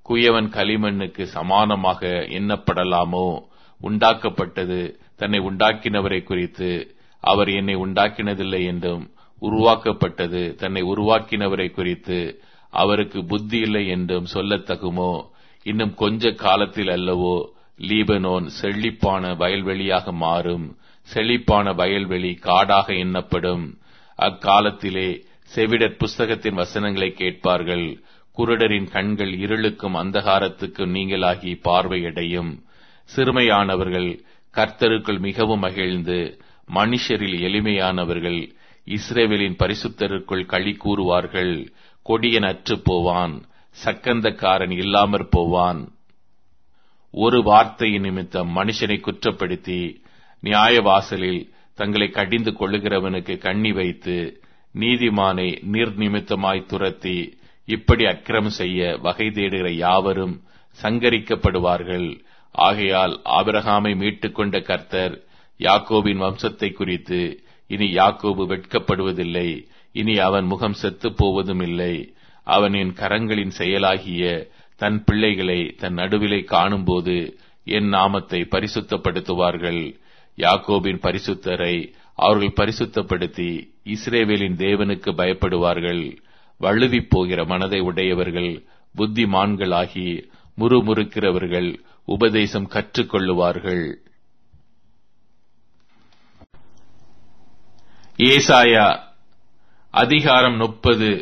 குயவன் களிமண்ணுக்கு சமானமாக எண்ணப்படலாமோ உண்டாக்கப்பட்டது தன்னை உண்டாக்கினவரை குறித்து அவர் என்னை உண்டாக்கினதில்லை என்றும் உருவாக்கப்பட்டது தன்னை உருவாக்கினவரை குறித்து அவருக்கு புத்தி இல்லை என்றும் சொல்லத்தகுமோ இன்னும் கொஞ்ச காலத்தில் அல்லவோ லீபனோன் செழிப்பான வயல்வெளியாக மாறும் செழிப்பான வயல்வெளி காடாக எண்ணப்படும் அக்காலத்திலே செவிடர் புஸ்தகத்தின் வசனங்களை கேட்பார்கள் குருடரின் கண்கள் இருளுக்கும் அந்தகாரத்துக்கும் நீங்களாகி பார்வையடையும் சிறுமையானவர்கள் கர்த்தருக்குள் மிகவும் மகிழ்ந்து மனுஷரில் எளிமையானவர்கள் இஸ்ரேவேலின் பரிசுத்தருக்குள் களி கூறுவார்கள் கொடியன் அற்று போவான் சக்கந்தக்காரன் இல்லாமற் போவான் ஒரு வார்த்தையின் நிமித்தம் மனுஷனை குற்றப்படுத்தி நியாய வாசலில் தங்களை கடிந்து கொள்ளுகிறவனுக்கு கண்ணி வைத்து நீதிமானை நிர்நிமித்தமாய் துரத்தி இப்படி அக்கிரமம் செய்ய வகை தேடுகிற யாவரும் சங்கரிக்கப்படுவார்கள் ஆகையால் ஆபிரகாமை மீட்டுக் கொண்ட கர்த்தர் யாக்கோபின் வம்சத்தை குறித்து இனி யாக்கோபு வெட்கப்படுவதில்லை இனி அவன் முகம் செத்துப் போவதும் இல்லை அவன் என் கரங்களின் செயலாகிய தன் பிள்ளைகளை தன் நடுவிலை காணும்போது என் நாமத்தை பரிசுத்தப்படுத்துவார்கள் யாக்கோபின் பரிசுத்தரை அவர்கள் பரிசுத்தப்படுத்தி இஸ்ரேவேலின் தேவனுக்கு பயப்படுவார்கள் வழுவி போகிற மனதை உடையவர்கள் புத்திமான்களாகி முறுமுறுக்கிறவர்கள் உபதேசம் கற்றுக்கொள்ளுவார்கள் ஏசாயா அதிகாரம் முப்பது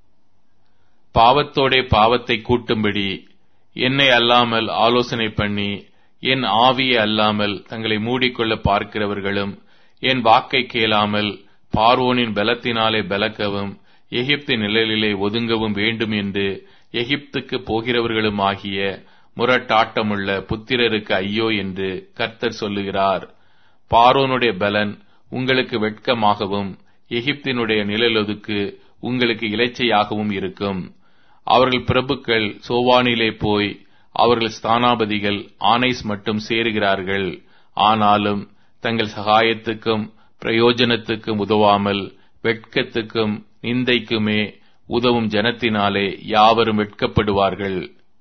பாவத்தோடே பாவத்தை கூட்டும்படி என்னை அல்லாமல் ஆலோசனை பண்ணி என் ஆவியை அல்லாமல் தங்களை மூடிக்கொள்ள பார்க்கிறவர்களும் என் வாக்கை கேளாமல் பார்வோனின் பலத்தினாலே பலக்கவும் எகிப்தின் நிழலிலே ஒதுங்கவும் வேண்டும் என்று எகிப்துக்கு போகிறவர்களும் ஆகிய முரட்டாட்டமுள்ள புத்திரருக்கு ஐயோ என்று கர்த்தர் சொல்லுகிறார் பார்வோனுடைய பலன் உங்களுக்கு வெட்கமாகவும் எகிப்தினுடைய நிழலொதுக்கு உங்களுக்கு இலைச்சையாகவும் இருக்கும் அவர்கள் பிரபுக்கள் சோவானிலே போய் அவர்கள் ஸ்தானாபதிகள் ஆனைஸ் மட்டும் சேருகிறார்கள் ஆனாலும் தங்கள் சகாயத்துக்கும் பிரயோஜனத்துக்கும் உதவாமல் வெட்கத்துக்கும் நிந்தைக்குமே உதவும் ஜனத்தினாலே யாவரும் வெட்கப்படுவார்கள்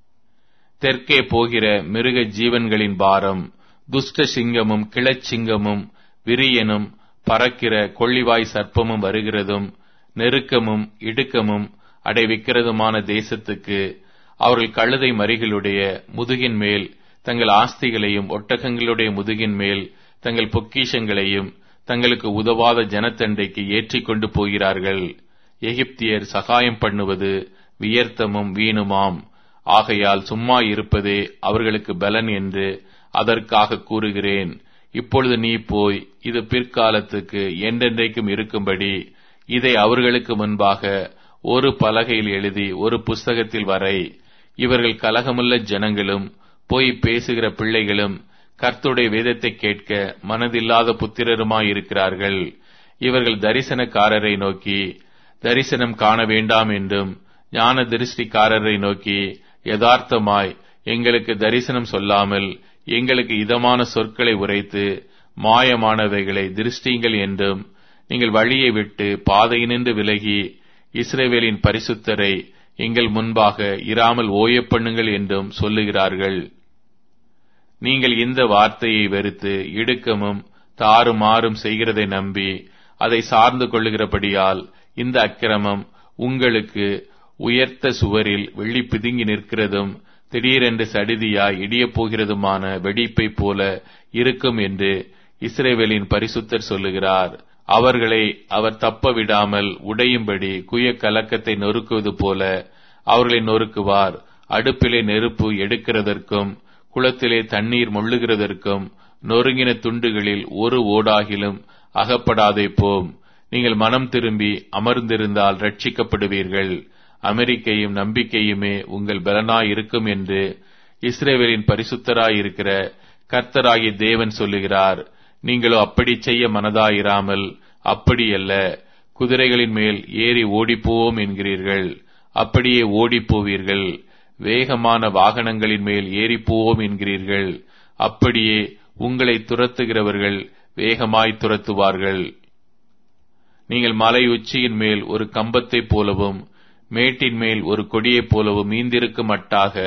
தெற்கே போகிற மிருக ஜீவன்களின் பாரம் துஷ்ட சிங்கமும் கிளச்சிங்கமும் விரியனும் பறக்கிற கொள்ளிவாய் சர்ப்பமும் வருகிறதும் நெருக்கமும் இடுக்கமும் அடைவிக்கிறதுமான தேசத்துக்கு அவர்கள் கழுதை மறிகளுடைய முதுகின் மேல் தங்கள் ஆஸ்திகளையும் ஒட்டகங்களுடைய முதுகின் மேல் தங்கள் பொக்கிஷங்களையும் தங்களுக்கு உதவாத ஜனத்தண்டைக்கு ஏற்றிக் கொண்டு போகிறார்கள் எகிப்தியர் சகாயம் பண்ணுவது வியர்த்தமும் வீணுமாம் ஆகையால் சும்மா இருப்பதே அவர்களுக்கு பலன் என்று அதற்காக கூறுகிறேன் இப்பொழுது நீ போய் இது பிற்காலத்துக்கு என்றென்றைக்கும் இருக்கும்படி இதை அவர்களுக்கு முன்பாக ஒரு பலகையில் எழுதி ஒரு புஸ்தகத்தில் வரை இவர்கள் கலகமுள்ள ஜனங்களும் போய் பேசுகிற பிள்ளைகளும் கர்த்துடைய வேதத்தை கேட்க மனதில்லாத புத்திரருமாயிருக்கிறார்கள் இவர்கள் தரிசனக்காரரை நோக்கி தரிசனம் காண வேண்டாம் என்றும் ஞான திருஷ்டிக்காரரை நோக்கி யதார்த்தமாய் எங்களுக்கு தரிசனம் சொல்லாமல் எங்களுக்கு இதமான சொற்களை உரைத்து மாயமானவைகளை திருஷ்டிங்கள் என்றும் நீங்கள் வழியை விட்டு பாதையினின்று விலகி இஸ்ரேவேலின் பரிசுத்தரை எங்கள் முன்பாக இராமல் ஓயப் பண்ணுங்கள் என்றும் சொல்லுகிறார்கள் நீங்கள் இந்த வார்த்தையை வெறுத்து இடுக்கமும் தாறுமாறும் செய்கிறதை நம்பி அதை சார்ந்து கொள்ளுகிறபடியால் இந்த அக்கிரமம் உங்களுக்கு உயர்த்த சுவரில் வெள்ளி பிதுங்கி நிற்கிறதும் திடீரென்று சடிதியாய் இடியப் போகிறதுமான வெடிப்பை போல இருக்கும் என்று இஸ்ரேவேலின் பரிசுத்தர் சொல்லுகிறார் அவர்களை அவர் தப்ப விடாமல் உடையும்படி குய கலக்கத்தை நொறுக்குவது போல அவர்களை நொறுக்குவார் அடுப்பிலே நெருப்பு எடுக்கிறதற்கும் குளத்திலே தண்ணீர் மொள்ளுகிறதற்கும் நொறுங்கின துண்டுகளில் ஒரு ஓடாகிலும் அகப்படாதே போம் நீங்கள் மனம் திரும்பி அமர்ந்திருந்தால் ரட்சிக்கப்படுவீர்கள் அமெரிக்கையும் நம்பிக்கையுமே உங்கள் பலனாயிருக்கும் என்று இஸ்ரேவேலின் பரிசுத்தராயிருக்கிற கர்த்தராகிய தேவன் சொல்லுகிறார் நீங்களோ அப்படி செய்ய மனதாயிராமல் அப்படியல்ல குதிரைகளின் மேல் ஏறி ஓடிப்போவோம் என்கிறீர்கள் அப்படியே ஓடிப்போவீர்கள் வேகமான வாகனங்களின் மேல் ஏறிப்போவோம் என்கிறீர்கள் அப்படியே உங்களை துரத்துகிறவர்கள் வேகமாய் துரத்துவார்கள் நீங்கள் மலை உச்சியின் மேல் ஒரு கம்பத்தைப் போலவும் மேட்டின் மேல் ஒரு கொடியைப் போலவும் மீந்திருக்க மட்டாக